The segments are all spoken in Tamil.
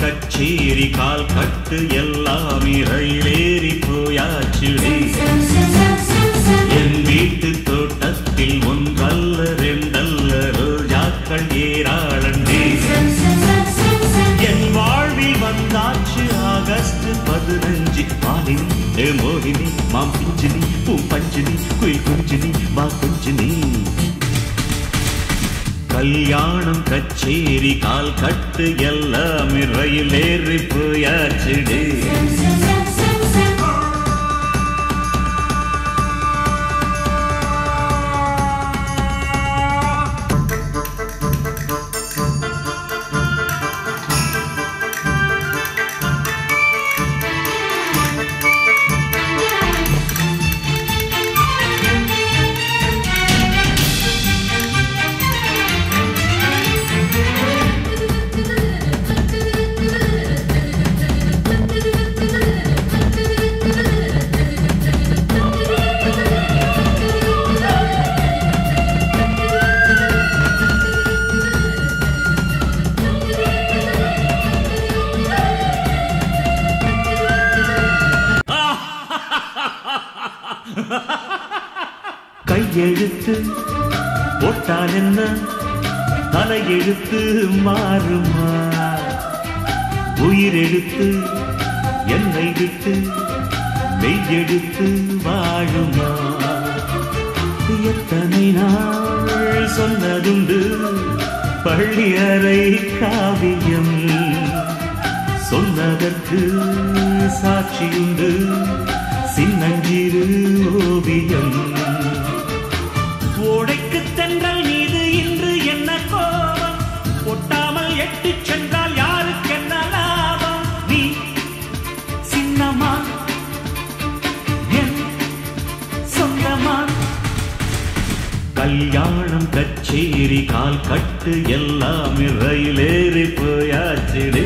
கச்சேரி கால் கட்டு எல்லாமே ரயிலேறி போயாச்சுடி என் வீட்டு தோட்டத்தில் ஒன்றல்ல ரெண்டல்ல ரோஜாக்கள் ஏராளண்டே என் வாழ்வில் வந்தாச்சு ஆகஸ்ட் பதினஞ்சு மாலினி ஏ மோகினி மாம் பிஞ்சினி பூ பஞ்சினி குயில் குஞ்சினி வா குஞ்சினி கல்யாணம் கச்சேரி கால் கட்டு எல்லாம் ரயிலேறி போயாச்சுடு கையெழுத்து போட்டால் என்ன தலையெழுத்து மாறுமா உயிரெழுத்து என்னை விட்டு மெய்யெழுத்து வாழுமா எத்தனை நாள் சொன்னதுண்டு பள்ளி அறை காவியம் சொன்னதற்கு சாட்சியுண்டு சின்னஞ்சிறு ஓவியம் ஓடைக்கு தென்றல் மீது இன்று என்ன கோபம் ஒட்டாமல் எட்டு சென்றால் யாருக்கு என்ன லாபம் நீ சின்னமா என் சொந்தமா கல்யாணம் கச்சேரி கால் கட்டு எல்லாம் ரயிலேறி போயாச்சிடு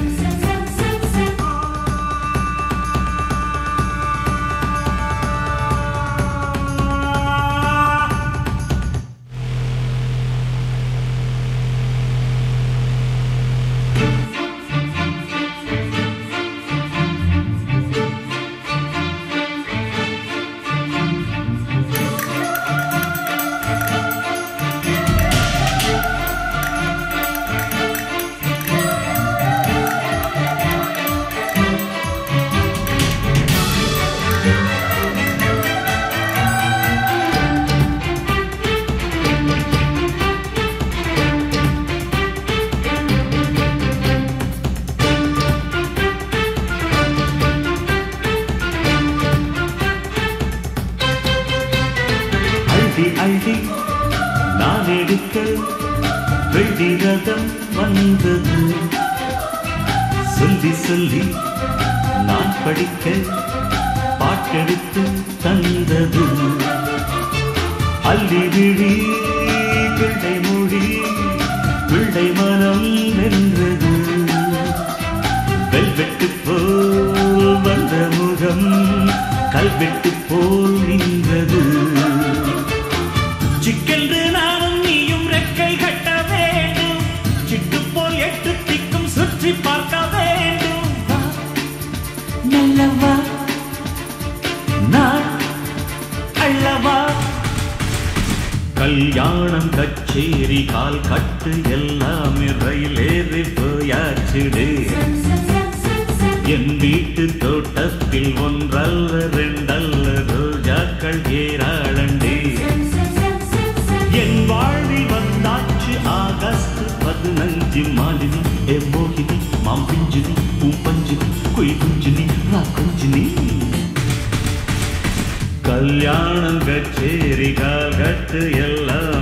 அள்ளி அள்ளி நான் எடுக்க வெள்ளி ரதம் வந்தது சொல்லி சொல்லி நான் படிக்க பாட்டெடுத்து தந்தது அள்ளி விழி பிள்ளை மொழி பிள்ளை மனம் வென்றது வெல்வெட்டு போல் வந்த முகம் கல்வெட்டு போல் நின்றது சிக்கென்று நானும் நீயும் ரெக்கை கட்ட வேண்டும் சிட்டு போல் எட்டு திக்கும் சுற்றி பார்க்க வேண்டும் வா, நல்லவா நான் அள்ளவா கல்யாணம் கச்சேரி கால் கட்டு எல்லாம் ரயிலேறி போயாச்சுடு என் வீட்டு தோட்டத்தில் ஒன்றல்ல ரெண்டல்ல ரோஜாக்கள் ஏராளண்டே என் வாழ்வில் வந்தாச்சு ஆகஸ்ட் பதினஞ்சு மாலினி ஏ மோகினி மாம் பிஞ்சினி பூ பஞ்சினி குய் குஞ்சினி ரா குஞ்சினி கல்யாணம் கச்சேரி கால் கட்டு எல்லாம்